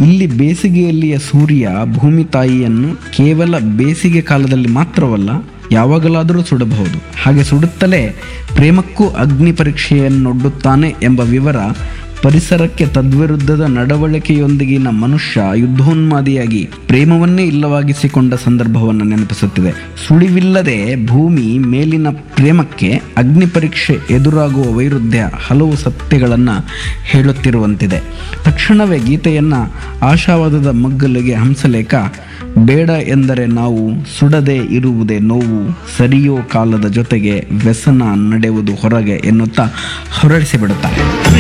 ಇಲ್ಲಿ ಬೇಸಿಗೆಯಲ್ಲಿಯ ಸೂರ್ಯ ಭೂಮಿ ತಾಯಿಯನ್ನು ಕೇವಲ ಬೇಸಿಗೆ ಕಾಲದಲ್ಲಿ ಮಾತ್ರವಲ್ಲ ಯಾವಾಗಲಾದರೂ ಸುಡಬಹುದು ಹಾಗೆ ಸುಡುತ್ತಲೇ ಪ್ರೇಮಕ್ಕೂ ಅಗ್ನಿ ಪರೀಕ್ಷೆಯನ್ನೊಡ್ಡುತ್ತಾನೆ ಎಂಬ ವಿವರ ಪರಿಸರಕ್ಕೆ ತದ್ವಿರುದ್ಧದ ನಡವಳಿಕೆಯೊಂದಿಗಿನ ಮನುಷ್ಯ ಯುದ್ಧೋನ್ಮಾದಿಯಾಗಿ ಪ್ರೇಮವನ್ನೇ ಇಲ್ಲವಾಗಿಸಿಕೊಂಡ ಸಂದರ್ಭವನ್ನು ನೆನಪಿಸುತ್ತಿದೆ ಸುಳಿವಿಲ್ಲದೆ ಭೂಮಿ ಮೇಲಿನ ಪ್ರೇಮಕ್ಕೆ ಅಗ್ನಿ ಪರೀಕ್ಷೆ ಎದುರಾಗುವ ವೈರುಧ್ಯ ಹಲವು ಸತ್ಯಗಳನ್ನು ಹೇಳುತ್ತಿರುವಂತಿದೆ ತಕ್ಷಣವೇ ಗೀತೆಯನ್ನು ಆಶಾವಾದದ ಮಗ್ಗಲಿಗೆ ಹಂಸಲೇಖ ಬೇಡ ಎಂದರೆ ನಾವು ಸುಡದೆ ಇರುವುದೇ ನೋವು ಸರಿಯೋ ಕಾಲದ ಜೊತೆಗೆ ವ್ಯಸನ ನಡೆಯುವುದು ಹೊರಗೆ ಎನ್ನುತ್ತಾ ಹೊರಡಿಸಿಬಿಡುತ್ತಾರೆ